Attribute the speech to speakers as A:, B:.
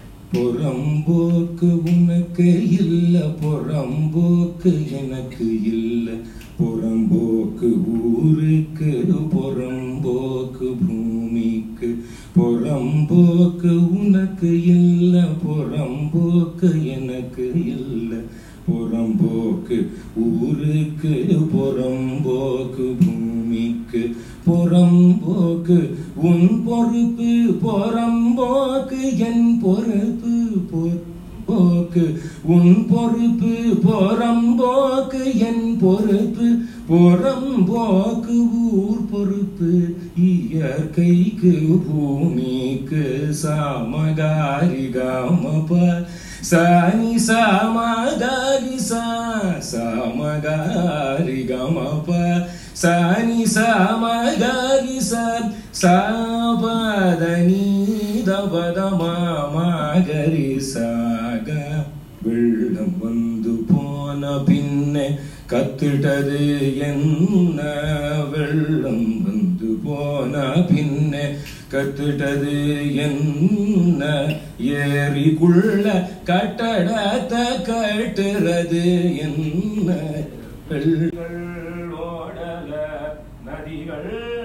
A: புறம்போக்கு உனக்கு இல்ல புறம்போக்கு எனக்கு இல்ல புறம்போக்கு ஊருக்கு புறம்போக்கு பூமிக்கு புறம்போக்கு உனக்கு இல்ல புறம்போக்கு எனக்கு இல்ல புறம்போக்கு ஊருக்கு புறம்போக்கு பூமிக்கு புறம்போக்கு உன் பொறுப்பு புறம்போக்கு என் பொறுப்பு போக்கு உன் பொறுப்பு புறம்போக்கு என் பொறுப்பு புறம்போக்கு ஊர் பொறுப்பு இயற்கைக்கு பூமிக்கு சாமகாரி காமப சானி சாமகாரி சா சாமகாரி கமப சானி சாமகாரி சா சாபதனி தபத மாமகரி சாக வெள்ளம் வந்து போன பின்னே கத்துட்டது என்ன வெள்ளம் வந்து போன பின்னே கத்துட்டது என்ன ஏரிக்குள்ள கட்டடத்தை கட்டுறது என்ன வெள்ளங்கள் ஓடல நதிகள்